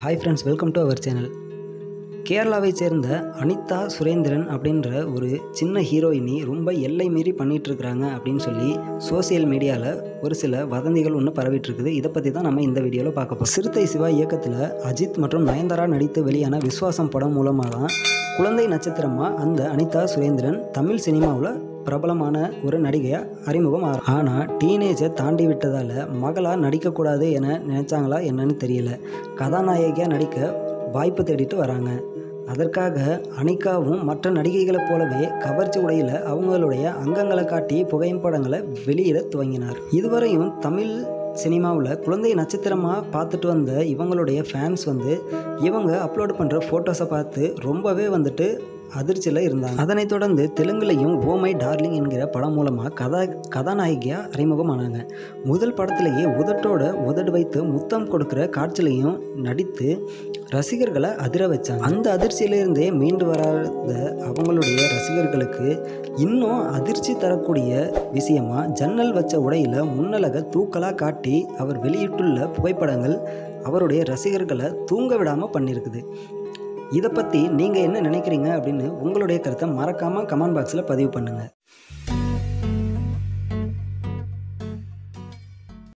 hi friends welcome to our channel கேரளாவை சேர்ந்த அனிதா சுரேந்திரன் அப்படின்ற ஒரு சின்ன ஹீரோயினி ரொம்ப எல்லை மீறி பண்ணிட்டு இருக்கிறாங்க அப்படின்னு சொல்லி சோசியல் மீடியாவில் ஒரு சில வதந்திகள் ஒன்று பரவிட்டு இருக்குது இதை பற்றி தான் நம்ம இந்த வீடியோவில் பார்க்க போகிறோம் சிறுத்தை சிவா இயக்கத்தில் அஜித் மற்றும் நயன்தாரா நடித்து வெளியான விஸ்வாசம் படம் மூலமாக தான் குழந்தை நட்சத்திரமாக அந்த அனிதா சுரேந்திரன் தமிழ் சினிமாவில் பிரபலமான ஒரு நடிகையாக அறிமுகம் ஆறு ஆனால் டீனேஜை தாண்டி விட்டதால் மகளாக நடிக்கக்கூடாது என நினச்சாங்களா என்னன்னு தெரியல கதாநாயகியாக நடிக்க வாய்ப்பு தேடிட்டு வராங்க அதற்காக அனிகாவும் மற்ற நடிகைகளைப் போலவே கவர்ச்சி உடையில் அவங்களுடைய அங்கங்களை காட்டி புகைப்படங்களை வெளியிட துவங்கினார் இதுவரையும் தமிழ் சினிமாவில் குழந்தை நட்சத்திரமாக பார்த்துட்டு வந்த இவங்களுடைய ஃபேன்ஸ் வந்து இவங்க அப்லோட் பண்ணுற ஃபோட்டோஸை பார்த்து ரொம்பவே வந்துட்டு அதிர்ச்சியில் இருந்தாங்க அதனைத் தொடர்ந்து தெலுங்குலையும் ஓ மை டார்லிங் என்கிற படம் மூலமாக கதா கதாநாயகியாக அறிமுகமானாங்க முதல் படத்திலேயே உதட்டோட உதடு வைத்து முத்தம் கொடுக்குற காட்சியிலையும் நடித்து ரசிகர்களை அதிர வச்சாங்க அந்த அதிர்ச்சியிலிருந்தே மீண்டு வராத அவங்களுடைய ரசிகர்களுக்கு இன்னும் அதிர்ச்சி தரக்கூடிய விஷயமா ஜன்னல் வச்ச உடையில முன்னலக தூக்கலாக காட்டி அவர் வெளியிட்டுள்ள புகைப்படங்கள் அவருடைய ரசிகர்களை தூங்க விடாமல் பண்ணியிருக்குது இதை பற்றி நீங்கள் என்ன நினைக்கிறீங்க அப்படின்னு உங்களுடைய கருத்தை மறக்காமல் கமெண்ட் பாக்ஸில் பதிவு பண்ணுங்கள்